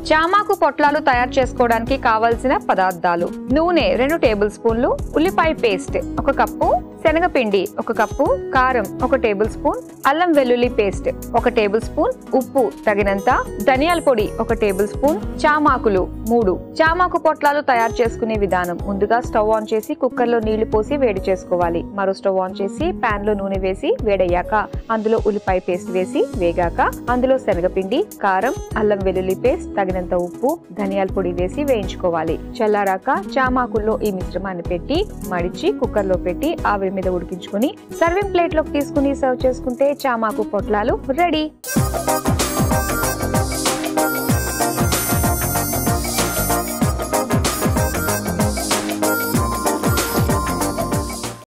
చామాకు పొట్లాలు తయారు చేసుకోవడానికి కావలసిన పదార్థాలు నూనె రెండు టేబుల్ స్పూన్లు ఉల్లిపాయ పేస్ట్ ఒక కప్పు శనగపిండి ఒక కప్పు కారం ఒక టేబుల్ స్పూన్ అల్లం వెల్లుల్లి పేస్ట్ ఒక టేబుల్ స్పూన్ ఉప్పు తగినంత ధనియాల పొడి ఒక టేబుల్ స్పూన్ చామాకులు మూడు చామాకు పొట్లాలు తయారు చేసుకునే విధానం ముందుగా స్టవ్ ఆన్ చేసి కుక్కర్ లో నీళ్లు పోసి వేడి చేసుకోవాలి మరో స్టవ్ ఆన్ చేసి పాన్ లో నూనె వేసి వేడయ్యాక అందులో ఉల్లిపాయ పేస్ట్ వేసి వేగాక అందులో శనగపిండి కారం అల్లం వెల్లుల్లి పేస్ట్ తగినంత ఉప్పు ధనియాల పొడి వేసి వేయించుకోవాలి చల్లారాక చామాకుల్లో ఈ మిశ్రమాన్ని పెట్టి మడిచి కుక్కర్ లో పెట్టి ఆవిరి మీద ఉడికించుకుని సర్వింగ్ ప్లేట్ లోకి తీసుకుని సర్వ్ చేసుకుంటే చామాకు పొట్లాలు రెడీ